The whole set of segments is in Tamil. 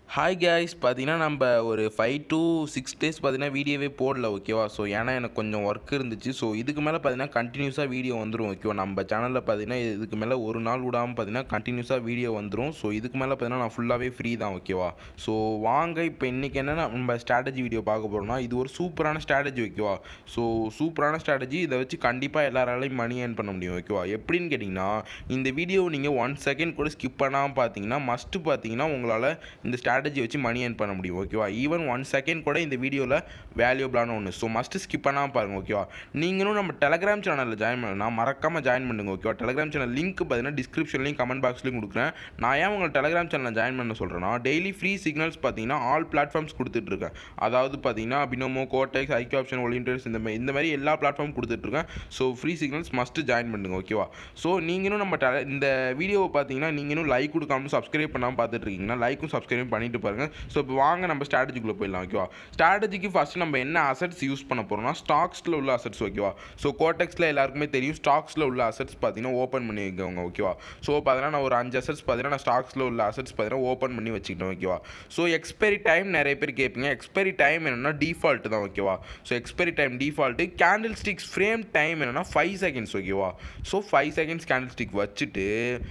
ஹாய் guys பார்த்தீங்கன்னா நம்ம ஒரு ஃபைவ் to சிக்ஸ் டேஸ் பார்த்தீங்கன்னா வீடியோவே போடல ஓகேவா ஸோ ஏன்னா எனக்கு கொஞ்சம் ஒர்க் இருந்துச்சு ஸோ இதுக்கு மேலே பார்த்தீங்கன்னா கண்டினியூஸாக வீடியோ வந்துடும் ஓகேவா நம்ம சேனலில் பார்த்தீங்கன்னா இதுக்கு மேலே ஒரு நாள் விடாமல் பார்த்தீங்கன்னா கண்டினியூஸாக வீடியோ வந்துடும் ஸோ இதுக்கு மேலே பார்த்தீங்கன்னா நான் ஃபுல்லாகவே ஃப்ரீ தான் ஓகேவா ஸோ வாங்க இப்போ இன்றைக்கி என்ன நம்ம ஸ்ட்ராட்டஜி வீடியோ பார்க்க போகிறோம்னா இது ஒரு சூப்பரான ஸ்ட்ராட்டஜி ஓகேவா ஸோ சூப்பரான ஸ்ட்ராட்டஜி இதை வச்சு கண்டிப்பாக எல்லாராலையும் மணி ஏர்ன் பண்ண முடியும் ஓகேவா எப்படின்னு கேட்டிங்கன்னா இந்த வீடியோ நீங்கள் ஒன் செகண்ட் கூட ஸ்கிப் பண்ணாமல் பார்த்தீங்கன்னா மஸ்ட்டு பார்த்தீங்கன்னா உங்களால் இந்த ஸ்ட்ராட்டஜி வச்சு மணி ஏர்ன் பண்ண முடியும் ஓகேவா ஈவன் ஒன் செகண்ட் கூட இந்த வீடியோவில் வேல்யூபிளான ஒன்று ஸோ மஸ்ட்டு ஸ்கிப் பண்ணாமல் பாருங்கள் ஓகேவா நீங்களும் நம்ம டெலகிராம் சேனலில் ஜாயின் பண்ணலாம் மறக்காமல் ஜாயின் பண்ணுங்க ஓகேவா டெலகிராம் சேனல் லிங்க் பார்த்தீங்கன்னா டிஸ்கிரிப்ஷன்லையும் கமெண்ட் பாக்ஸ்லையும் கொடுக்குறேன் நான் ஏன் உங்களை டெலகிராம் சேனலில் ஜாயின் பண்ண சொல்கிறேன்னா டெய்லி ஃப்ரீ சிக்னல்ஸ் பார்த்தீங்கன்னா ஆல் பிளாட்ஃபார்ம்ஸ் கொடுத்துட்ருக்கேன் அதாவது பார்த்தீங்கன்னா பினோமோ கோடெக்ஸ் ஐக்கிய ஆப்ஷன் ஒலிண்டர்ஸ் இந்த மாதிரி இந்த மாதிரி எல்லா பிளாட்ஃபார்ம் கொடுத்துட்ருக்கேன் so free signals must join பண்ணுங்க ஓகேவா ஸோ நீங்களும் நம்ம tele- இந்த வீடியோவை பார்த்தீங்கன்னா நீங்களும் லைக் கொடுக்காம சப்ஸ்கிரைப் பண்ணாமல் பார்த்துட்டு இருக்கீங்கன்னா லைக்கும் சப்ஸ்கிரைப் பண்ணிட்டு பாருங்க ஸோ இப்போ வாங்க நம்ம ஸ்ட்ராட்டஜிக்குள்ளே போயிடலாம் ஓகேவா ஸ்ட்ராட்டஜிக்கு ஃபஸ்ட்டு நம்ம என்ன அசட்ஸ் யூஸ் பண்ண போகிறோம்னா ஸ்டாக்ஸில் உள்ள அசட்ஸ் ஓகேவா ஸோ கோடெக்ஸில் எல்லாருக்குமே தெரியும் ஸ்டாக்ஸில் உள்ள அசட்ஸ் பார்த்தீங்கன்னா ஓப்பன் பண்ணி வைக்கவங்க ஓகேவா ஸோ பார்த்தீங்கன்னா நான் ஒரு அஞ்சு அசட்ஸ் பார்த்தீங்கன்னா நான் ஸ்டாக்ஸில் உள்ள அசட்ஸ் பார்த்தீங்கன்னா ஓப்பன் பண்ணி வச்சுக்கிட்டேன் ஓகேவா ஸோ எக்ஸ்பைரி டைம் நிறைய பேர் கேட்பீங்க எக்ஸ்பைரி டைம் என்னன்னா டிஃபால்ட் தான் ஓகேவா so expiry time default candle sticks frame time என்னன்னா ஃபைவ் செகண்ட்ஸ் ஓகேவா so five seconds candle stick வச்சுட்டு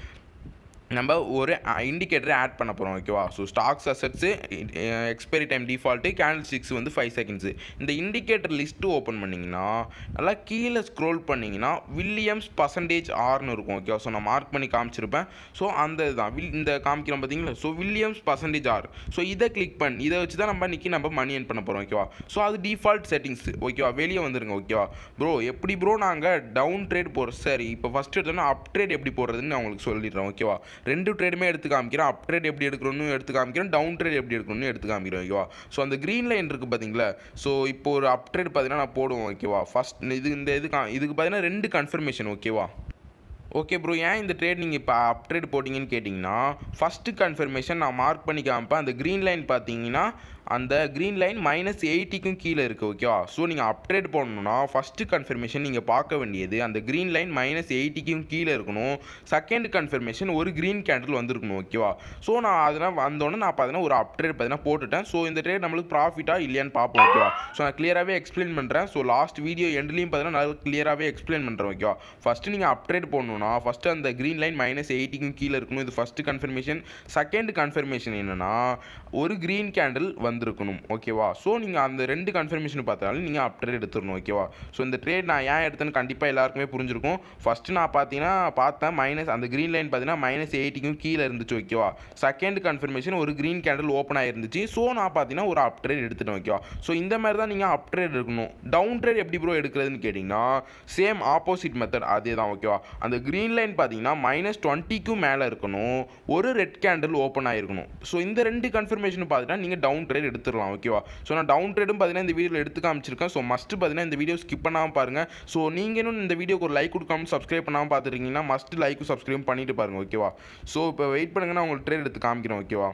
நம்ம ஒரு இண்டிகேட்டரை ஆட் பண்ண போகிறோம் ஓகேவா so stocks assets expiry time default candle sticks வந்து ஃபைவ் செகண்ட்ஸு இந்த இண்டிகேட்டர் லிஸ்ட்டு ஓப்பன் பண்ணிங்கன்னா நல்லா கீழே ஸ்க்ரோல் பண்ணிங்கன்னா வில்லியம்ஸ் பர்சன்டேஜ் ஆர்னு இருக்கும் ஓகேவா ஸோ நான் மார்க் பண்ணி காமிச்சிருப்பேன் ஸோ அந்த இதுதான் வில் இந்த காமிக்கிறோம் பார்த்தீங்களா so Williams percentage R so இதை கிளிக் பண்ணி இதை வச்சு தான் நம்ம இன்றைக்கி நம்ம மணி ஏர்ன் பண்ண போகிறோம் ஓகேவா ஸோ அது டிஃபால்ட் செட்டிங்ஸ் ஓகேவா வெளியே வந்துருங்க ஓகேவா ப்ரோ எப்படி ப்ரோ நாங்கள் டவுன் ட்ரேட் போடுறோம் சரி இப்போ ஃபஸ்ட்டு எடுத்தோன்னா அப் ட்ரேட் எப்படி போடுறதுன்னு நான் உங்களுக்கு சொல்லிடுறேன் ஓகேவா ரெண்டு ட்ரேடுமே எடுத்து காமிக்கிறேன் அப் ட்ரேட் எப்படி எடுக்கணும்னு எடுத்து காமிக்கிறேன் டவுன் ட்ரேட் எப்படி எடுக்கணும்னு எடுத்து காமிக்கிறேன் ஓகேவா ஸோ அந்த க்ரீன் லைன் இருக்குது பார்த்தீங்களா ஸோ இப்போ ஒரு அப் ட்ரேட் பார்த்தீங்கன்னா நான் போடுவோம் ஓகேவா ஃபஸ்ட் இது இந்த இது கா- இதுக்கு பார்த்தீங்கன்னா ரெண்டு கன்ஃபர்மேஷன் ஓகேவா ஓகே ப்ரோ ஏன் இந்த ட்ரேட் நீங்கள் இப்போ அப்ட்ரேட் போட்டிங்கன்னு கேட்டிங்கன்னா ஃபஸ்ட்டு கன்ஃபர்மேஷன் நான் மார்க் பண்ணி காமிப்பேன் அந்த க்ரீன் லைன் பார்த்தீங்கன்னா அந்த க்ரீன் லைன் மைனஸ் எயிட்டிக்கும் கீழே இருக்குது ஓகேவா ஸோ நீங்கள் அப்ட்ரேட் போடணும்னா ஃபஸ்ட்டு கன்ஃபர்மேஷன் நீங்கள் பார்க்க வேண்டியது அந்த க்ரீன் லைன் மைனஸ் எயிட்டிக்கும் கீழே இருக்கணும் செகண்ட் கன்ஃபர்மேஷன் ஒரு க்ரீன் கேண்டில் வந்திருக்கணும் ஓகேவா ஸோ நான் அதெல்லாம் வந்தோடனே நான் பார்த்தீங்கன்னா ஒரு அப்ட்ரேட் பார்த்தீங்கன்னா போட்டுட்டேன் ஸோ இந்த ட்ரேட் நம்மளுக்கு ப்ராஃபிட்டாக இல்லையான்னு பார்ப்போம் ஓகேவா ஸோ நான் கிளியராகவே எக்ஸ்பிளைன் பண்ணுறேன் ஸோ லாஸ்ட் வீடியோ எண்ட்லேயும் பார்த்தீங்கன்னா நான் கிளியராகவே எக்ஸ்பிளைன் பண்ணுறேன் ஓகேவா ஃபஸ்ட்டு நீங்கள் அப்ட்ரேட் போடணும்னா ஃபஸ்ட்டு அந்த க்ரீன் லைன் மைனஸ் எயிட்டிக்கும் கீழே இருக்கணும் இது ஃபஸ்ட்டு கன்ஃபர்மேஷன் செகண்ட் கன்ஃபர்மேஷன் என்னென்னா ஒரு க்ரீன் கேண்டில் வந்திருக்கணும் ஓகேவா ஸோ நீங்கள் அந்த ரெண்டு கன்ஃபர்மேஷன் பார்த்தாலும் நீங்கள் அப்ட்ரேட் எடுத்துடணும் ஓகேவா ஸோ இந்த ட்ரேட் நான் ஏன் எடுத்தேன்னு கண்டிப்பாக எல்லாருக்குமே புரிஞ்சிருக்கும் ஃபஸ்ட்டு நான் பார்த்தீங்கன்னா பார்த்தேன் மைனஸ் அந்த க்ரீன் லைன் பார்த்தீங்கன்னா மைனஸ் எயிட்டிக்கும் கீழே இருந்துச்சு ஓகேவா செகண்ட் கன்ஃபர்மேஷன் ஒரு க்ரீன் கேண்டில் ஓப்பன் ஆயிருந்துச்சு ஸோ நான் பார்த்தீங்கன்னா ஒரு அப்ட்ரேட் எடுத்துட்டேன் ஓகேவா ஸோ இந்த மாதிரி தான் நீங்கள் அப்ட்ரேட் எடுக்கணும் டவுன் ட்ரேட் எப்படி ப்ரோ எடுக்கிறதுன்னு கேட்டிங்கன்னா சேம் ஆப்போசிட் மெத்தட் அதே தான் ஓகேவா அந்த க்ரீன் லைன் பார்த்தீங்கன்னா மைனஸ் டுவெண்ட்டிக்கும் மேலே இருக்கணும் ஒரு ரெட் கேண்டில் ஓப்பன் ஆயிருக்கணும் ஸோ இந்த ரெண்டு கன்ஃபர்மேஷன் பார்த்துட்டா நீங்கள் டவுன் ட்ரேட் எடுத்துடலாம் ஓகேவா ஸோ நான் டவுன் ட்ரேடும் பார்த்தீங்கன்னா இந்த வீடியோவில் எடுத்து காமிச்சிருக்கேன் ஸோ மஸ்ட்டு பார்த்தீங்கன்னா இந்த வீடியோ ஸ்கிப் பண்ணாமல் பாருங்கள் ஸோ நீங்களும் இந்த வீடியோக்கு ஒரு லைக் கொடுக்காம சப்ஸ்கிரைப் பண்ணாமல் பார்த்துருக்கீங்கன்னா மஸ்ட் லைக்கும் சப்ஸ்கிரைப் பண்ணிட்டு பாருங்க ஓகேவா ஸோ இப்போ வெயிட் பண்ணுங்க நான் உங்களுக்கு ட்ரேட் எடுத்து காமிக்கிறேன் ஓகேவா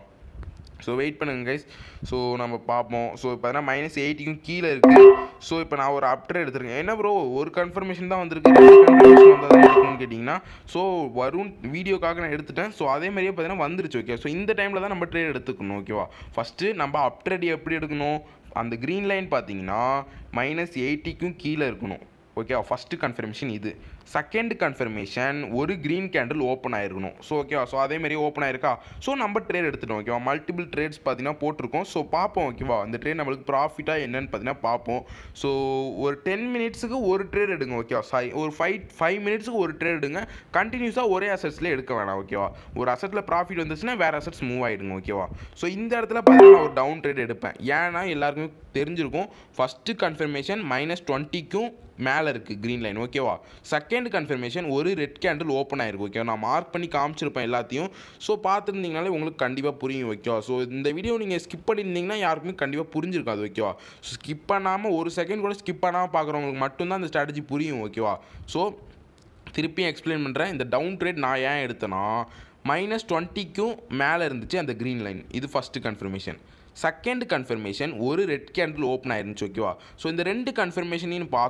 ஸோ வெயிட் பண்ணுங்க கைஸ் ஸோ நம்ம பார்ப்போம் ஸோ இப்போ பார்த்தீங்கன்னா மைனஸ் எயிட்டிக்கும் கீழே இருக்குது ஸோ இப்போ நான் ஒரு அப்டேட் எடுத்துருக்கேன் என்ன ப்ரோ ஒரு கன்ஃபர்மேஷன் தான் வந்திருக்கு கன்ஃபர்மேஷன் வந்தால் தான் எடுக்கணும்னு கேட்டிங்கன்னா ஸோ வரும் வீடியோக்காக நான் எடுத்துட்டேன் ஸோ அதே மாதிரியே பார்த்தீங்கன்னா வந்துருச்சு ஓகே ஸோ இந்த டைமில் தான் நம்ம ட்ரேட் எடுத்துக்கணும் ஓகேவா ஃபஸ்ட்டு நம்ம அப்ட்ரேட் எப்படி எடுக்கணும் அந்த க்ரீன் லைன் பார்த்தீங்கன்னா மைனஸ் எயிட்டிக்கும் கீழே இருக்கணும் ஓகேவா ஃபஸ்ட்டு கன்ஃபர்மேஷன் இது செகண்ட் கன்ஃபர்மேஷன் ஒரு க்ரீன் கேண்டில் ஓப்பன் ஆயிருக்கணும் ஸோ ஓகேவா ஸோ அதே மாதிரி ஓப்பன் ஆயிருக்கா ஸோ நம்ம ட்ரேட் எடுத்துட்டோம் ஓகேவா மல்டிபிள் ட்ரேட்ஸ் பார்த்தீங்கன்னா போட்டிருக்கோம் ஸோ பார்ப்போம் ஓகேவா அந்த ட்ரேட் நம்மளுக்கு ப்ராஃபிட்டாக என்னன்னு பார்த்தீங்கன்னா பார்ப்போம் ஸோ ஒரு டென் மினிட்ஸுக்கு ஒரு ட்ரேட் எடுங்க ஓகேவா சாரி ஒரு ஃபைவ் ஃபைவ் மினிட்ஸுக்கு ஒரு ட்ரேட் எடுங்க கண்டினியூஸாக ஒரே அசட்ஸ்லேயே எடுக்க வேணாம் ஓகேவா ஒரு அசட்டில் ப்ராஃபிட் வந்துச்சுன்னா வேறு அசட்ஸ் மூவ் ஆகிடுங்க ஓகேவா ஸோ இந்த இடத்துல பார்த்தீங்கன்னா நான் ஒரு டவுன் ட்ரேட் எடுப்பேன் ஏன்னா எல்லாருக்குமே தெரிஞ்சிருக்கும் ஃபஸ்ட்டு கன்ஃபர்மேஷன் மைனஸ் டுவெண்ட்டிக்கும் மேலே இருக்குது க்ரீன் லைன் ஓகேவா செகண்ட் கன்ஃபர்மேஷன் ஒரு ரெட் கேண்டில் ஓப்பன் ஆயிருக்கு ஓகேவா நான் மார்க் பண்ணி காமிச்சிருப்பேன் எல்லாத்தையும் ஸோ பார்த்துருந்தீங்கனாலே உங்களுக்கு கண்டிப்பாக புரியும் ஓகேவா ஸோ இந்த வீடியோ நீங்கள் ஸ்கிப் பண்ணியிருந்தீங்கன்னா யாருக்குமே கண்டிப்பாக புரிஞ்சிருக்காது ஓகேவா ஸோ ஸ்கிப் பண்ணாமல் ஒரு செகண்ட் கூட ஸ்கிப் பண்ணாமல் பார்க்குறவங்களுக்கு மட்டும்தான் இந்த ஸ்ட்ராட்டஜி புரியும் ஓகேவா ஸோ திருப்பியும் எக்ஸ்பிளைன் பண்ணுறேன் இந்த டவுன் ட்ரேட் நான் ஏன் எடுத்தேன்னா மைனஸ் டுவெண்ட்டிக்கும் மேலே இருந்துச்சு அந்த க்ரீன் லைன் இது ஃபஸ்ட்டு கன்ஃபர்மேஷன் செகண்ட் கன்ஃபர்மேஷன் ஒரு ரெட் கேண்டில் ஓப்பன் ஆயிருந்துச்சு ஓகேவா ஸோ இந்த ரெண்டு கன்ஃபர்மேஷனையும் பார்த்து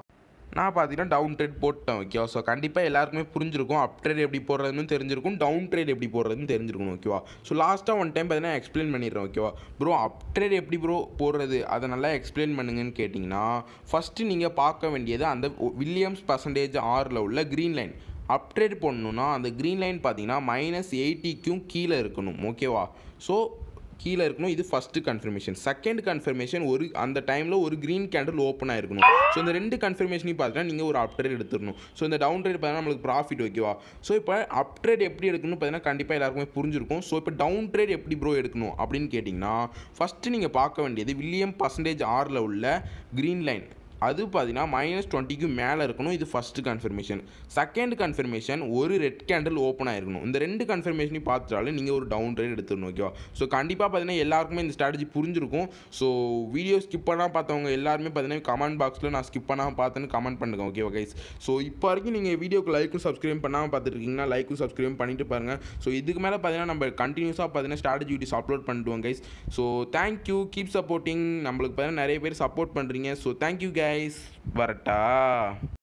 நான் பார்த்தீங்கன்னா டவுன் ட்ரேட் போட்டேன் ஓகேவா ஸோ கண்டிப்பாக எல்லாருக்குமே புரிஞ்சிருக்கும் அப் ட்ரேட் எப்படி போடுறதுன்னு தெரிஞ்சிருக்கும் டவுன் ட்ரேட் எப்படி போடுறதுன்னு தெரிஞ்சிருக்கணும் ஓகேவா ஸோ லாஸ்ட்டாக ஒன் டைம் பார்த்தீங்கன்னா எக்ஸ்பிளைன் பண்ணிடுறேன் ஓகேவா ப்ரோ அப் ட்ரேட் எப்படி ப்ரோ போடுறது அதை நல்லா எக்ஸ்பிளைன் பண்ணுங்கன்னு கேட்டிங்கன்னா ஃபஸ்ட்டு நீங்கள் பார்க்க வேண்டியது அந்த வில்லியம்ஸ் பர்சன்டேஜ் ஆறில் உள்ள க்ரீன் லைன் அப்ட்ரேட் பண்ணணுன்னா அந்த க்ரீன் லைன் பார்த்தீங்கன்னா மைனஸ் எயிட்டிக்கும் கீழே இருக்கணும் ஓகேவா ஸோ கீழே இருக்கணும் இது ஃபஸ்ட்டு கன்ஃபர்மேஷன் செகண்ட் கன்ஃபர்மேஷன் ஒரு அந்த டைமில் ஒரு க்ரீன் கேண்டில் ஓப்பன் ஆயிருக்கணும் ஸோ இந்த ரெண்டு கன்ஃபர்மேஷனையும் பார்த்தீங்கன்னா நீங்கள் ஒரு அப் ட்ரேட் எடுத்துடணும் ஸோ இந்த டவுன் ட்ரேட் பார்த்தீங்கன்னா நம்மளுக்கு ப்ராஃபிட் ஓகேவா ஸோ இப்போ அப் ட்ரேட் எப்படி எடுக்கணும்னு பார்த்தீங்கன்னா கண்டிப்பாக எல்லாருக்குமே புரிஞ்சிருக்கும் ஸோ இப்போ டவுன் ட்ரேட் எப்படி ப்ரோ எடுக்கணும் அப்படின்னு கேட்டிங்கன்னா ஃபஸ்ட்டு நீங்கள் பார்க்க வேண்டியது வில்லியம் பர்சன்டேஜ் ஆறில் உள்ள க்ரீன் லைன் அது பார்த்தீங்கன்னா மைனஸ் டுவெண்ட்டிக்கு மேலே இருக்கணும் இது ஃபஸ்ட்டு கன்ஃபர்மேஷன் செகண்ட் கன்ஃபர்மேஷன் ஒரு ரெட் கேண்டில் ஓப்பன் ஆயிருக்கணும் இந்த ரெண்டு கன்ஃபர்மேஷனையும் பார்த்துட்டாலும் நீங்கள் ஒரு டவுன் ரேட் எடுத்துடணும் ஓகேவா ஸோ கண்டிப்பாக பார்த்தீங்கன்னா எல்லாருக்குமே இந்த ஸ்ட்ராட்டஜி புரிஞ்சிருக்கும் ஸோ வீடியோ ஸ்கிப் பண்ணால் பார்த்தவங்க எல்லாருமே பார்த்தீங்கன்னா கமெண்ட் பாக்ஸில் நான் ஸ்கிப் பண்ணாமல் பார்த்தேன்னு கமெண்ட் பண்ணுங்க ஓகேவா கைஸ் ஸோ இப்போ வரைக்கும் நீங்கள் வீடியோக்கு லைக்கும் சப்ஸ்கிரைப் பண்ணாமல் பார்த்துருக்கீங்கன்னா லைக்கும் சப்ஸ்கிரைப் பண்ணிட்டு பாருங்கள் ஸோ இதுக்கு மேலே பார்த்தீங்கன்னா நம்ம கண்டினியூஸாக பார்த்தீங்கன்னா ஸ்ட்ராட்டஜி வீடியோஸ் அப்லோட் பண்ணிடுவோம் guys so thank you keep supporting நம்மளுக்கு பார்த்தீங்கன்னா நிறைய பேர் சப்போர்ட் பண்ணுறீங்க ஸோ தேங்க்யூ கைஸ் வரட்டா